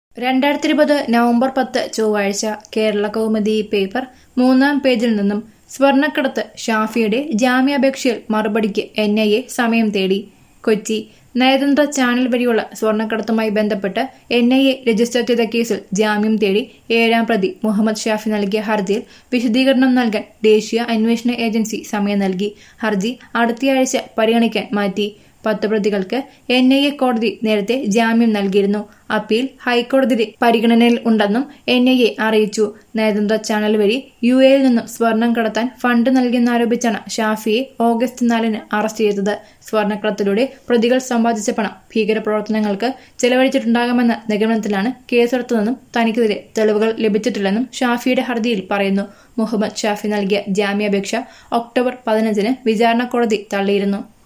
രണ്ടായിരത്തി ഇരുപത് നവംബർ പത്ത് ചൊവ്വാഴ്ച കേരള കൗമുദി പേപ്പർ മൂന്നാം പേജിൽ നിന്നും സ്വർണ്ണക്കടത്ത് ഷാഫിയുടെ ജാമ്യാപേക്ഷയിൽ മറുപടിക്ക് എൻ ഐ എ സമയം തേടി കൊച്ചി നയതന്ത്ര ചാനൽ വഴിയുള്ള സ്വർണ്ണക്കടത്തുമായി ബന്ധപ്പെട്ട് എൻ ഐ എ രജിസ്റ്റർ ചെയ്ത കേസിൽ ജാമ്യം തേടി ഏഴാം പ്രതി മുഹമ്മദ് ഷാഫി നൽകിയ ഹർജിയിൽ വിശദീകരണം നൽകാൻ ദേശീയ അന്വേഷണ ഏജൻസി സമയം നൽകി ഹർജി അടുത്തയാഴ്ച പരിഗണിക്കാൻ മാറ്റി പത്ത് പ്രതികൾക്ക് എൻ ഐ എ കോടതി നേരത്തെ ജാമ്യം നൽകിയിരുന്നു അപ്പീൽ ഹൈക്കോടതി പരിഗണനയിൽ ഉണ്ടെന്നും എൻ ഐ എ അറിയിച്ചു നയതന്ത്ര ചാനൽ വഴി യു എയിൽ നിന്നും സ്വർണം കടത്താൻ ഫണ്ട് നൽകിയെന്നാരോപിച്ചാണ് ഷാഫിയെ ഓഗസ്റ്റ് നാലിന് അറസ്റ്റ് ചെയ്തത് സ്വർണ്ണക്കടത്തിലൂടെ പ്രതികൾ സമ്പാദിച്ച പണം ഭീകരപ്രവർത്തനങ്ങൾക്ക് ചെലവഴിച്ചിട്ടുണ്ടാകാമെന്ന നിഗമനത്തിലാണ് കേസെടുത്തതെന്നും തനിക്കെതിരെ തെളിവുകൾ ലഭിച്ചിട്ടില്ലെന്നും ഷാഫിയുടെ ഹർജിയിൽ പറയുന്നു മുഹമ്മദ് ഷാഫി നൽകിയ ജാമ്യാപേക്ഷ ഒക്ടോബർ പതിനഞ്ചിന് വിചാരണ കോടതി തള്ളിയിരുന്നു